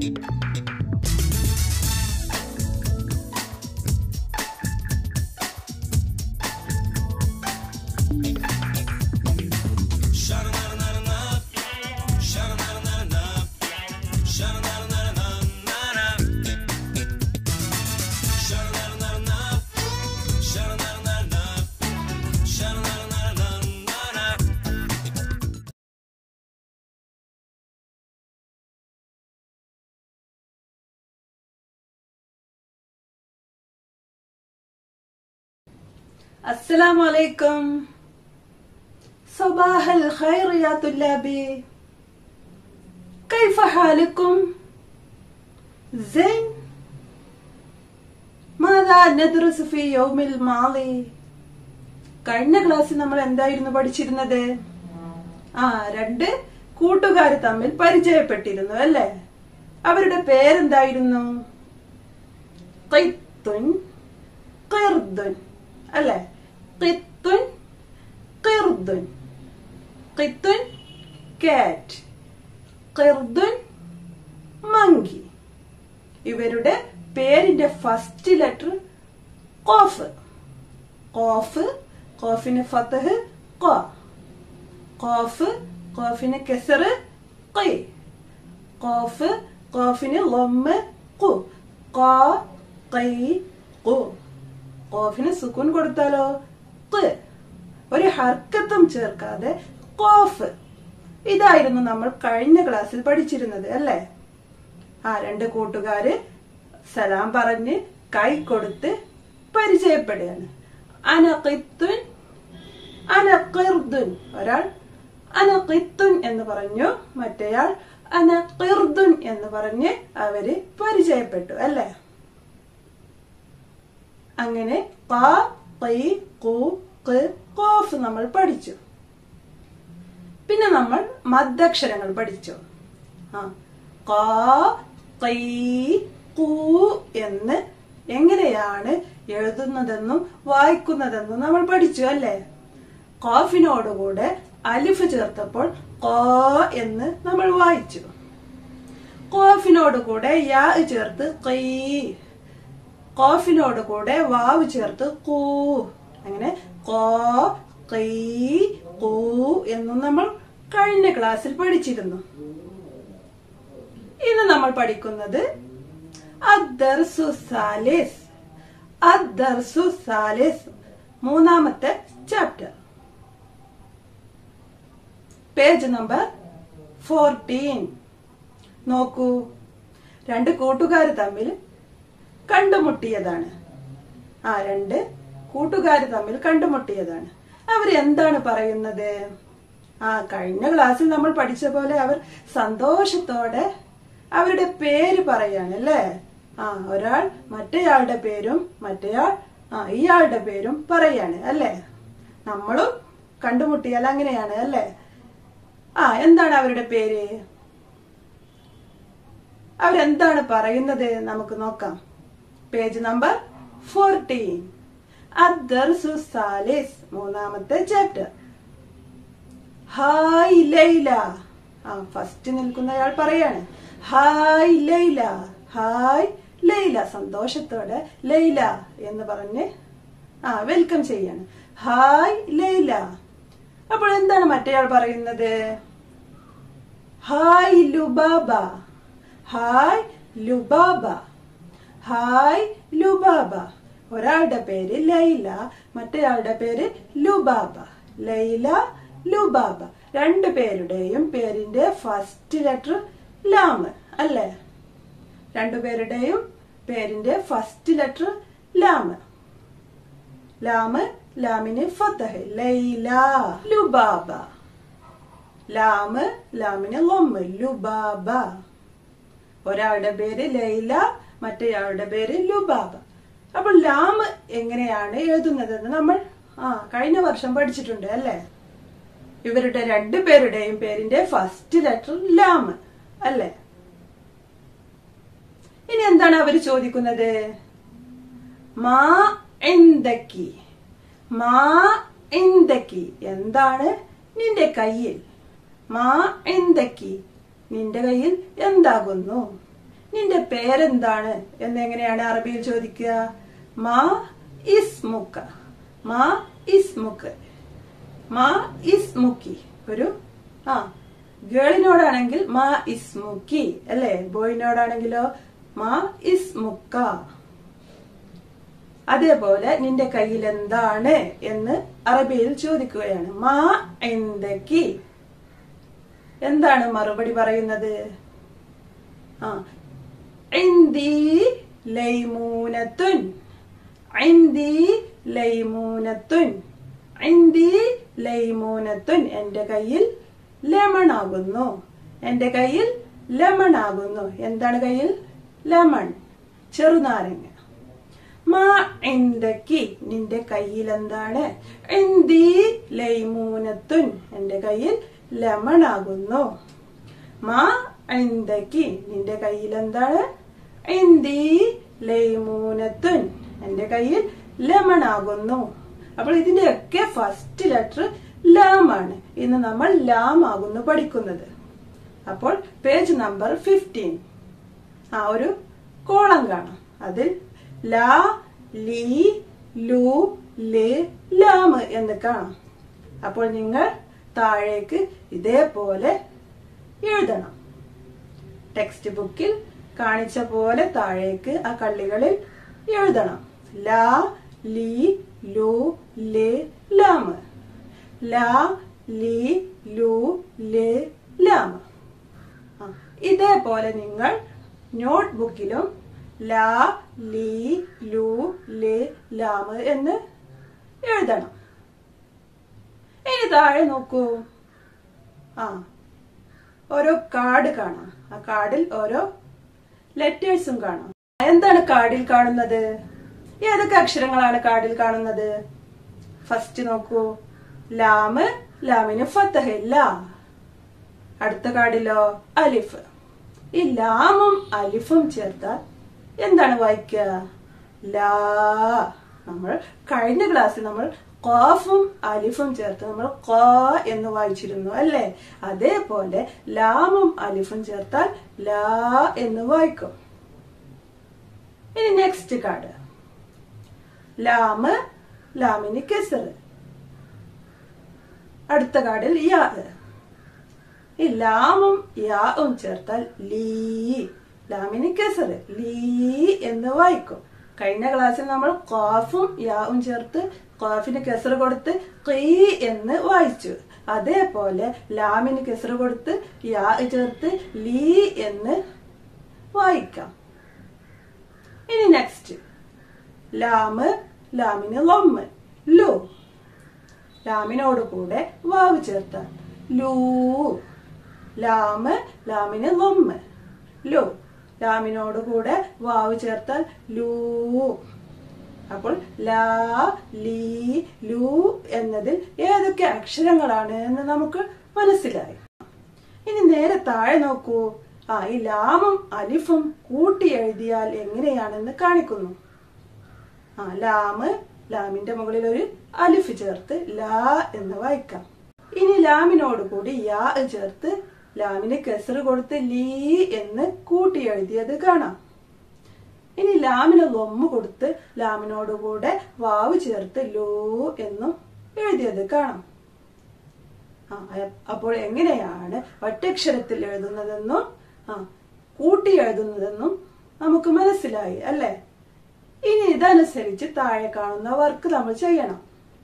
السلام عليكم صباح الخير يا طلابي كيف حالكم زين ماذا ندرس في يوم الماضي കഴിഞ്ഞ ക്ലാസ്സിൽ നമ്മൾ എന്തായിരുന്നു പഠിച്ചിരുന്നത് ആ രണ്ട് കൂട്ടുകാർ തമ്മിൽ പരിചയപ്പെട്ടിരുന്നു അല്ലേ അവരുടെ പേരെന്തായിരുന്നു ഖിത്തുൻ ഖിർദുൻ അല്ലേ ഖിത്തുൻ ഖിർദുൻ ഖിത്തുൻ കാറ്റ് ഖിർദുൻ മങ്കി ഇവരുടെ പേരിന്റെ ഫസ്റ്റ് ലെറ്റർ കോഫ് കോഫ് കോഫിന് ഫതഹ് ഖ കോഫ് കോഫിന് കെസറ് ഖി കോഫ് കോഫിന് ലമ്മ് ഖു ഖ ഖി ഖു കോഫിന് സുക്കൂൻ കൊടുത്താലോ ഖ് ഒരു ഹർക്കത്തും ചേർക്കാതെ കോഫ് ഇതായിരുന്നു നമ്മൾ കഴിഞ്ഞ ക്ലാസ്സിൽ പഠിച്ചിരുന്നത് അല്ലേ ആ രണ്ട് കൂട്ടുകാര് സലാം പറഞ്ഞ് കൈ കൊടുത്ത് പരിചയപ്പെടുകയാണ് അനഖിത്തുൻ അനഖിർദുൻ ഒരാൾ അനഖിത്തുൻ എന്ന് പറഞ്ഞു മറ്റേയാൾ അനഖിർദുൻ എന്ന് പറഞ്ഞ് അവര് പരിചയപ്പെട്ടു അല്ലേ അങ്ങനെ ക കൈ കു ഖ് ഖോഫ് നമ്മൾ പഠിച്ചു പിന്നെ നമ്മൾ മദ്ദക്ഷരങ്ങൾ പഠിച്ചു ആ ക കൈ കു എന്ന് എങ്ങനെയാണ് എഴുതുന്നതെന്നും വായിക്കുന്നതെന്നും നമ്മൾ പഠിച്ചു അല്ലേ കോഫിനോടുകൂടെ അലിഫ് ചേർത്തപ്പോൾ കോ എന്ന് നമ്മൾ വായിച്ചു കോഫിനോട് കൂടെ യാ ചേർത്ത് കൈ കോഫിനോട് കൂടെ വാവ് ചേർത്ത് കൂ അങ്ങനെ കോ കൈ കൂ എന്നും നമ്മൾ കഴിഞ്ഞ ക്ലാസ്സിൽ പഠിച്ചിരുന്നു ഇന്ന് നമ്മൾ പഠിക്കുന്നത് അദ്ദർസു സാലിസ് അദ്ദർസു സാലിസ് മൂന്നാമത്തെ ചാപ്റ്റർ പേജ് നമ്പർ ഫോർട്ടീൻ നോക്കൂ രണ്ട് കൂട്ടുകാർ തമ്മിൽ കണ്ടുമുട്ടിയതാണ് ആ രണ്ട് കൂട്ടുകാർ തമ്മിൽ കണ്ടുമുട്ടിയതാണ് അവർ എന്താണ് പറയുന്നത് ആ കഴിഞ്ഞ ക്ലാസ്സിൽ നമ്മൾ പഠിച്ച പോലെ അവർ സന്തോഷത്തോടെ അവരുടെ പേര് പറയാണ് അല്ലേ ആ ഒരാൾ മറ്റേയാളുടെ പേരും മറ്റേയാൾ ആ ഇയാളുടെ പേരും പറയാണ് അല്ലേ നമ്മളും കണ്ടുമുട്ടിയാൽ അങ്ങനെയാണ് അല്ലേ ആ എന്താണ് അവരുടെ പേര് അവരെന്താണ് പറയുന്നത് നമുക്ക് നോക്കാം പേജ് നമ്പർ ഫോർട്ടീൻ അദ്ദർസു സാലിസ് മൂന്നാമത്തെ ചാപ്റ്റർ ഹായ് ലൈല ആ ഫസ്റ്റ് നിൽക്കുന്നയാൾ പറയാണ് ഹായ് ലൈല ഹായ് ലൈല സന്തോഷത്തോടെ ലൈല എന്ന് പറഞ്ഞ് ആ വെൽക്കം ചെയ്യാണ് ഹായ് ലൈല അപ്പോൾ എന്താണ് മറ്റേയാൾ പറയുന്നത് hi Lubaba hi Lubaba hi Lubaba ഒരാളുടെ പേര് ലൈല മറ്റേയാളുടെ പേര് ലുബാബ ലൈല ലുബാബ രണ്ടു പേരുടെയും പേരിന്റെ ഫസ്റ്റ് ലെറ്റർ ലാം അല്ലേ രണ്ടുപേരുടെയും പേരിന്റെ ഫസ്റ്റ് ലെറ്റർ ലാം ലാമ് ലാമിന് ഫതഹ് ലൈല ലുബാബ ലാമ് ലാമിന് ലൊമ്മ് ലുബാബ ഒരാളുടെ പേര് ലൈല മറ്റേയാളുടെ പേര് ലുബാബ അപ്പോൾ ലാം എങ്ങനെയാണ് എഴുതുന്നതെന്ന് നമ്മൾ ആ കഴിഞ്ഞ വർഷം പഠിച്ചിട്ടുണ്ട് അല്ലേ ഇവരുടെ രണ്ടുപേരുടെയും പേരിന്റെ ഫസ്റ്റ് ലെറ്റർ ലാം അല്ലേ ഇനി എന്താണ് അവർ ചോദിക്കുന്നത് മാ എന്തക്കി മാ എന്തക്കി എന്താണ് നിന്റെ കയ്യിൽ മാ എന്തക്കി നിന്റെ കയ്യിൽ എന്താകുന്നു നിന്റെ പേരെന്താണ് എന്നെങ്ങനെയാണ് അറബിയിൽ ചോദിക്കുക മാ ഇസ്മുക്ക മാ ഇസ്മുക്ക് മാ ഇസ്മുക്കി ഒരു ആ ഗേളിനോടാണെങ്കിൽ മാ ഇസ്മുക്കി അല്ലേ ബോയിനോടാണെങ്കിലോ മാ ഇസ്മുക്ക അതേപോലെ നിന്റെ കയ്യിൽ എന്താണ് എന്ന് അറബിയിൽ ചോദിക്കുകയാണ് മാ എന്തക്കി എന്താണ് മറുപടി പറയുന്നത് ആ ഇന്ദി ലൈമൂനത്തുൻ ഇന്ദി ലൈമൂനത്തുൻ ഇന്ദി ലൈമൂനത്തുൻ എന്റെ കയ്യിൽ ലെമൺ ആകുന്നു എന്റെ കയ്യിൽ ലെമൺ ആകുന്നു എന്താണ് കയ്യിൽ ലെമൺ ചെറുനാരങ്ങ മാ എന്തക്കി നിന്റെ കയ്യിൽ എന്താണ് എന്തി ലൈമൂനത്തുൻ എന്റെ കയ്യിൽ ലെമൺ ആകുന്നു മാ എന്തക്കി നിന്റെ കയ്യിൽ എന്താണ് എന്തി ലൈമൂനത്തുൻ എന്റെ കയ്യിൽ ലെമൺ ആകുന്നു അപ്പോൾ ഇതിന്റെയൊക്കെ ഫസ്റ്റ് ലെറ്റർ ലാം ആണ് ഇന്ന് നമ്മൾ ലാം ആകുന്നു പഠിക്കുന്നത് അപ്പോൾ പേജ് നമ്പർ ഫിഫ്റ്റീൻ ആ ഒരു കോളം കാണാം അതിൽ ലാ ലീ ലു ല് ലാം എന്ന് കാണാം അപ്പോൾ നിങ്ങൾ താഴേക്ക് ഇതേപോലെ എഴുതണം ടെക്സ്റ്റ് ബുക്കിൽ കാണിച്ച പോലെ താഴേക്ക് ആ കള്ളികളിൽ എഴുതണം ലാ ലീ ലു ല് ലാം ലാ ലീ ലു ല് ലാം ആ, ഇതേപോലെ നിങ്ങൾ നോട്ട് ബുക്കിലും ലാ ലീ ലു ല് ലാം എന്ന് എഴുതണം ഇനി താഴെ നോക്കൂ ആ ഓരോ കാർഡ് കാണാം ആ കാർഡിൽ ഓരോ ലെറ്റേഴ്സും കാണാം എന്താണ് കാർഡിൽ കാണുന്നത് ഏതൊക്കെ അക്ഷരങ്ങളാണ് കാർഡിൽ കാണുന്നത് ഫസ്റ്റ് നോക്കൂ ലാമ് ലാമിന് ഫത്തഹില്ല അടുത്ത കാർഡിലോ അലിഫ് ഈ ലാമും അലിഫും ചേർത്താൽ എന്താണ് വായിക്കുക ലാ നമ്മൾ കഴിഞ്ഞ ക്ലാസ്സിൽ നമ്മൾ ഖാഫും അലിഫും ചേർത്ത് നമ്മൾ ഖാ എന്ന് വായിച്ചിരുന്നു അല്ലേ അതേപോലെ ലാമും അലിഫും ചേർത്താൽ ലാ എന്ന് വായിക്കും ഇനി നെക്സ്റ്റ് കാർഡ് ലാമ് ലാമിന് കെസർ അടുത്ത കാർഡിൽ യാ ഈ ലാമും യാവും ചേർത്താൽ ലീ ലാമിന് കെസർ ലീ എന്ന് വായിക്കും കഴിഞ്ഞ ക്ലാസ്സിൽ നമ്മൾ ഖാഫും യാവും ചേർത്ത് ഖാഫിന് കെസർ കൊടുത്ത് ഖീ എന്ന് വായിച്ചു അതേപോലെ ലാമിന് കെസർ കൊടുത്ത് യാ ചേർത്ത് ലീ എന്ന് വായിക്കാം ഇനി നെക്സ്റ്റ് ലാമ് ലാമിന് ലൊമ്മ് ലു ലാമിനോട് കൂടെ വാവ് ചേർത്താൽ ലൂ ലാമ് ലാമിന് ലൊമ്മ് ലു ലാമിനോട് കൂടെ വാവ് ചേർത്താൽ ലൂ അപ്പോൾ ലാ ലീ ലൂ എന്നതിൽ ഏതൊക്കെ അക്ഷരങ്ങളാണ് എന്ന് നമുക്ക് മനസ്സിലായി ഇനി നേരെ താഴെ നോക്കൂ ആ ഈ ലാമും അലിഫും കൂട്ടി എഴുതിയാൽ എങ്ങനെയാണെന്ന് കാണിക്കുന്നു ആ ലാമ് ലാമിന്റെ മുകളിൽ ഒരു അലിഫ് ചേർത്ത് ലാ എന്ന് വായിക്കാം ഇനി ലാമിനോട് കൂടി യാ ചേർത്ത് ലാമിന് കെസർ കൊടുത്ത് ലീ എന്ന് കൂട്ടി എഴുതിയത് കാണാം ഇനി ലാമിന് ലൊമ്മ് കൊടുത്ത് ലാമിനോട് കൂടെ വാവ് ചേർത്ത് ലൂ എന്നും എഴുതിയത് കാണാം ആ അ- അപ്പോൾ എങ്ങനെയാണ് ഒറ്റക്ഷരത്തിൽ എഴുതുന്നതെന്നും ആ കൂട്ടി എഴുതുന്നതെന്നും നമുക്ക് മനസ്സിലായി അല്ലേ ഇനി ഇതനുസരിച്ച് താഴെ കാണുന്ന വർക്ക് നമ്മൾ ചെയ്യണം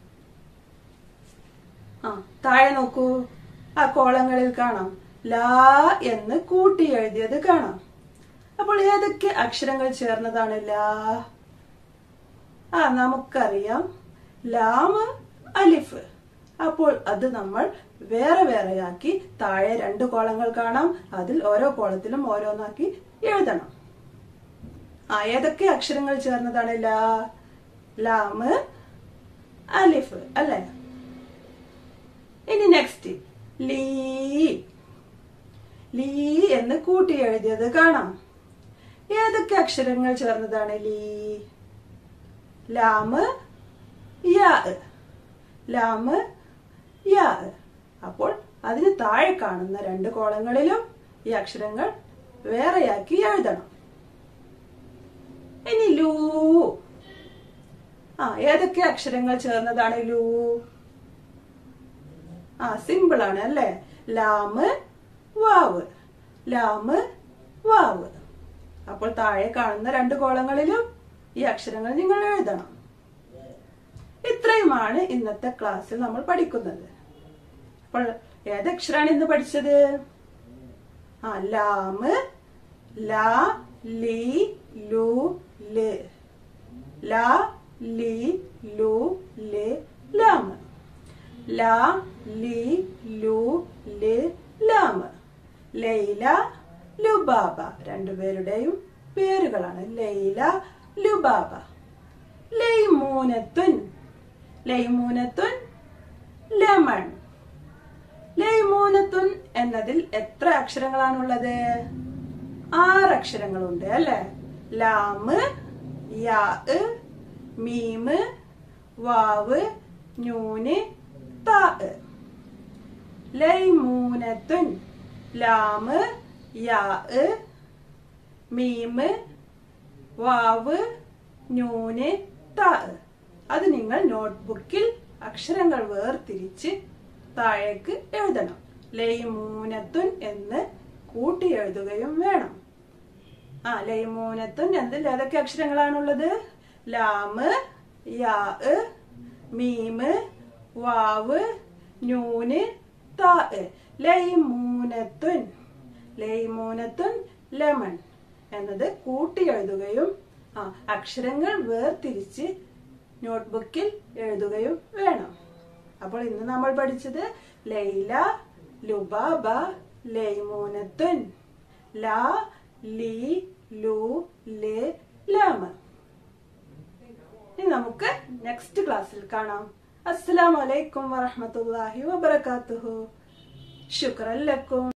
ആ താഴെ നോക്കൂ ആ കോളങ്ങളിൽ കാണാം ലാ എന്ന് കൂട്ടി എഴുതിയത് കാണാം അപ്പോൾ ഏതൊക്കെ അക്ഷരങ്ങൾ ചേർന്നതാണ് ലാ ആ നമുക്കറിയാം ലാമ് അലിഫ് അപ്പോൾ അത് നമ്മൾ വേറെ വേറെയാക്കി താഴെ രണ്ട് കോളങ്ങൾ കാണാം അതിൽ ഓരോ കോളത്തിലും ഓരോന്നാക്കി എഴുതണം ആ ഏതൊക്കെ അക്ഷരങ്ങൾ ചേർന്നതാണ് ലാ ലാമ് അലിഫ് അല്ലേ ഇനി നെക്സ്റ്റ് ലീ ലീ എന്ന് കൂട്ടി എഴുതിയത് കാണാം ഏതൊക്കെ അക്ഷരങ്ങൾ ചേർന്നതാണ് ലീ ലാമ് യാ ലാമ് യാ അപ്പോൾ അതിന് താഴെ കാണുന്ന രണ്ട് കോളങ്ങളിലും ഈ അക്ഷരങ്ങൾ വേറെയാക്കി എഴുതണം ലൂ ആ ഏതൊക്കെ അക്ഷരങ്ങൾ ചേർന്നതാണ് ലൂ ആ സിമ്പിൾ ആണ് അല്ലേ ലാമ് വാവ് ലാമ് വാവ് അപ്പോൾ താഴെ കാണുന്ന രണ്ട് കോളങ്ങളിലും ഈ അക്ഷരങ്ങൾ നിങ്ങൾ എഴുതണം ഇത്രയുമാണ് ഇന്നത്തെ ക്ലാസ്സിൽ നമ്മൾ പഠിക്കുന്നത് അപ്പോൾ ഏതക്ഷരാണ് ഇന്ന് പഠിച്ചത് ആ ലാമ് ലാ ലി ലു ല് ലാ ലി ലു ല് ലാമ് ലാ ലി ലു ല് ലാമ് ലൈല ലുബാബ രണ്ടുപേരുടെയും പേരുകളാണ് ലൈല ലുബാബ ലൈമൂനത്തുൻ ലൈമൂനത്തുൻ ലെമൺ ലൈമൂനത്തുൻ എന്നതിൽ എത്ര അക്ഷരങ്ങളാണുള്ളത് ആറ് അക്ഷരങ്ങളുണ്ട് അല്ലെ ലാമ് യാ മീമ് വാവ് നൂന് താ ലൈമൂനത്തുൻ ലാമ് യാ മീമ് വാവ് നൂന് താ അത് നിങ്ങൾ നോട്ട്ബുക്കിൽ അക്ഷരങ്ങൾ വേർതിരിച്ച് താഴേക്ക് എഴുതണം ലൈമൂനത്തുൻ എന്ന് കൂട്ടി എഴുതുകയും വേണം ആ ലൈമൂനത്തുൻ എന്നതിൽ ഏതൊക്കെ അക്ഷരങ്ങളാണുള്ളത് ലാമ് യാ മീമ് വാവ് നൂന് താ ലൈമൂനത്തുൻ ലൈമൂനത്തുൻ ലെമൺ എന്നത് കൂട്ടി എഴുതുകയും ആ അക്ഷരങ്ങൾ വേർതിരിച്ച് നോട്ട്ബുക്കിൽ എഴുതുകയും വേണം അപ്പോൾ ഇന്ന് നമ്മൾ പഠിച്ചത് ലൈല ലുബാബ ലൈമൂനത്തുൻ ലാ ലി ലു ലെ ലാമ ഇനി നമുക്ക് നെക്സ്റ്റ് ക്ലാസ്സിൽ കാണാം അസ്സലാമു അലൈക്കും വറഹ്മത്തുള്ളാഹി വബറകാതുഹു ശുക്രൻ ലക്കും